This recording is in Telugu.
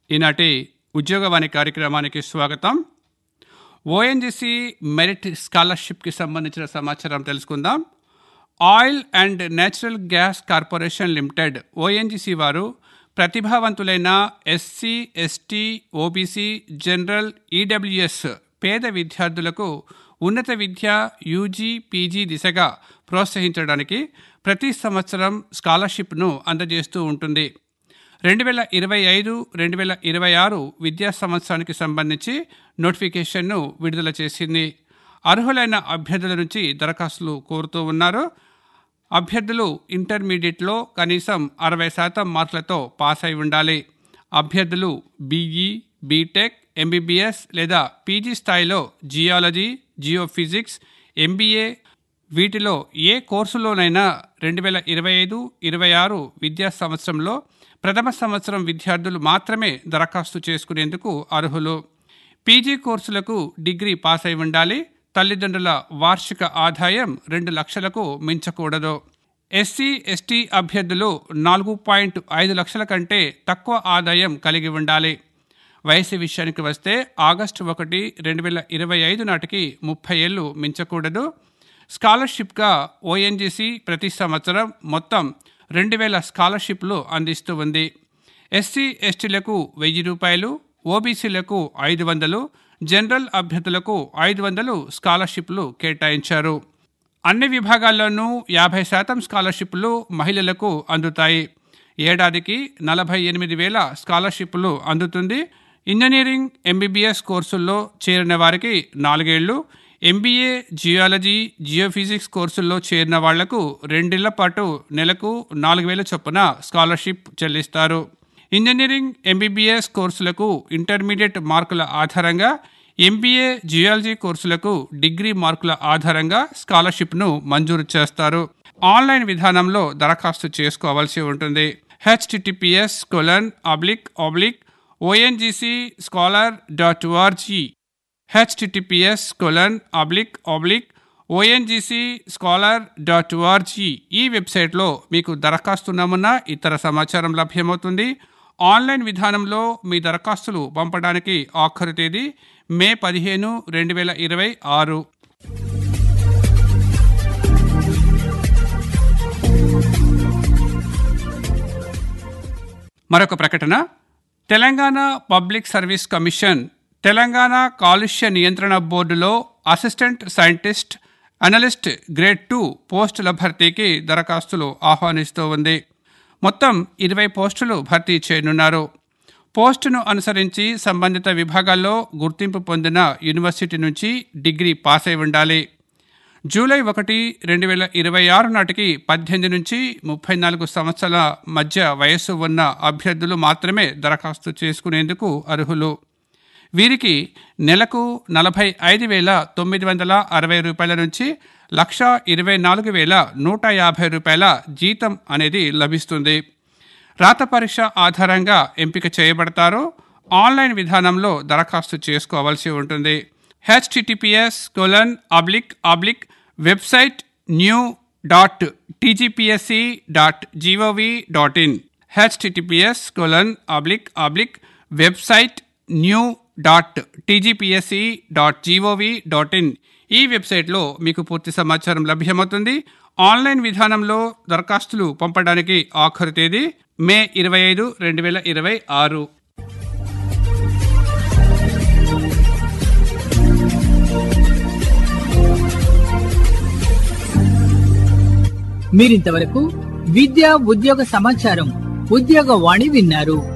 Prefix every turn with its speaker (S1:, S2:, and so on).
S1: ఈనాటి ఉద్యోగవాణి కార్యక్రమానికి స్వాగతం ఓఎన్జిసి మెరిట్ స్కాలర్షిప్కి సంబంధించిన సమాచారం తెలుసుకుందాం oil and natural gas corporation limited ONGC వారు ప్రతిభావంతులైన SC ST OBC general EWS పేద విద్యార్థులకు ఉన్నత విద్య యూజీ పీజీ దిశగా ప్రోత్సహించడానికి ప్రతి సంవత్సరం స్కాలర్షిప్ను అందజేస్తూ ఉంటుంది రెండు వేల ఇరవై ఐదు రెండు వేల ఇరవై ఆరు విద్యా సంవత్సరానికి సంబంధించి నోటిఫికేషన్ను విడుదల చేసింది అర్హులైన అభ్యర్థుల నుంచి దరఖాస్తులు కోరుతూ ఉన్నారు అభ్యర్థులు ఇంటర్మీడియట్లో కనీసం అరవై శాతం మార్కులతో పాస్ అయి ఉండాలి అభ్యర్థులు బీఈ బీటెక్ ఎంబీబీఎస్ లేదా పీజీ స్థాయిలో జియాలజీ జియోఫిజిక్స్ ఎంబీఏ వీటిలో ఏ కోర్సులోనైనా రెండు వేల ఇరవై ఐదు ఇరవై ఆరు విద్యా సంవత్సరంలో ప్రథమ సంవత్సరం విద్యార్థులు మాత్రమే దరఖాస్తు చేసుకునేందుకు అర్హులు పీజీ కోర్సులకు డిగ్రీ పాస్ అయి ఉండాలి తల్లిదండ్రుల వార్షిక ఆదాయం రెండు లక్షలకు మించకూడదు ఎస్సీ ఎస్టీ అభ్యర్థులు నాలుగు పాయింట్ ఐదు లక్షల కంటే తక్కువ ఆదాయం కలిగి ఉండాలి వయసు విషయానికి వస్తే ఆగస్టు ఒకటి రెండు వేల ఇరవై ఐదు నాటికి ముప్పై ఏళ్ళు మించకూడదు స్కాలర్షిప్గా ఓఎన్జీసీ ప్రతి సంవత్సరం మొత్తం రెండు వేల స్కాలర్షిప్లు అందిస్తూ ఉంది ఎస్సీ ఎస్టీలకు వెయ్యి రూపాయలు ఓబీసీలకు ఐదు వందలు జనరల్ అభ్యర్థులకు ఐదు వందలు స్కాలర్షిప్లు కేటాయించారు అన్ని విభాగాల్లోనూ యాభై శాతం స్కాలర్షిప్లు మహిళలకు అందుతాయి ఏడాదికి నలభై ఎనిమిది వేల స్కాలర్షిప్లు అందుతుంది ఇంజనీరింగ్ ఎంబీబీఎస్ కోర్సుల్లో చేరిన వారికి నాలుగేళ్లు ఎంబీఏ జియాలజీ జియోఫిజిక్స్ కోర్సుల్లో చేరిన వాళ్లకు రెండేళ్ల పాటు నెలకు నాలుగు వేల చొప్పున స్కాలర్షిప్ చెల్లిస్తారు ఇంజనీరింగ్ ఎంబీబీఎస్ కోర్సులకు ఇంటర్మీడియట్ మార్కుల ఆధారంగా ఎంబీఏ జియాలజీ కోర్సులకు డిగ్రీ మార్కుల ఆధారంగా స్కాలర్షిప్ను మంజూరు చేస్తారు ఆన్లైన్ విధానంలో దరఖాస్తు చేసుకోవాల్సి ఉంటుంది https colon oblique oblique ONGC scholar dot ORG https colon oblique oblique ONGC scholar dot ORG ఈ వెబ్సైట్లో మీకు దరఖాస్తు నమూనా ఇతర సమాచారం లభ్యమవుతుంది ఆన్లైన్ విధానంలో మీ దరఖాస్తులు పంపడానికి ఆఖరు తేదీ మే పదిహేను రెండు వేల ఇరవై ఆరు మరొక ప్రకటన Telangana public service commission Telangana కాలుష్య నియంత్రణ బోర్డులో assistant scientist analyst grade two పోస్టుల భర్తీకి దరఖాస్తులు ఆహ్వానిస్తూ ఉంది మొత్తం ఇరవై పోస్టులు భర్తీ చేయనున్నారు పోస్టును అనుసరించి సంబంధిత విభాగాల్లో గుర్తింపు పొందిన యూనివర్సిటీ నుంచి డిగ్రీ పాస్ అయి ఉండాలి జూలై ఒకటి రెండు వేల ఇరవై ఆరు నాటికి పద్దెనిమిది నుంచి ముప్పై నాలుగు సంవత్సరాల మధ్య వయస్సు ఉన్న అభ్యర్థులు మాత్రమే దరఖాస్తు చేసుకునేందుకు అర్హులు వీరికి నెలకు నలభై ఐదు వేల తొమ్మిది వందల అరవై రూపాయల నుంచి లక్ష ఇరవై నాలుగు వేల నూట యాభై రూపాయల జీతం అనేది లభిస్తుంది రాత పరీక్ష ఆధారంగా ఎంపిక చేయబడతారు ఆన్లైన్ విధానంలో దరఖాస్తు చేసుకోవాల్సి ఉంటుంది https colon oblique oblique website new dot TGPSC dot GOV dot in https colon oblique oblique website new dot TGPSC dot GOV dot in ఈ వెబ్సైట్లో మీకు పూర్తి సమాచారం లభ్యమవుతుంది ఆన్లైన్ విధానంలో దరఖాస్తులు పంపడానికి ఆఖరు తేదీ మే ఇరవై ఐదు రెండు వేల ఇరవై ఆరు
S2: మీరింతవరకు విద్యా ఉద్యోగ సమాచారం ఉద్యోగ వాణి విన్నారు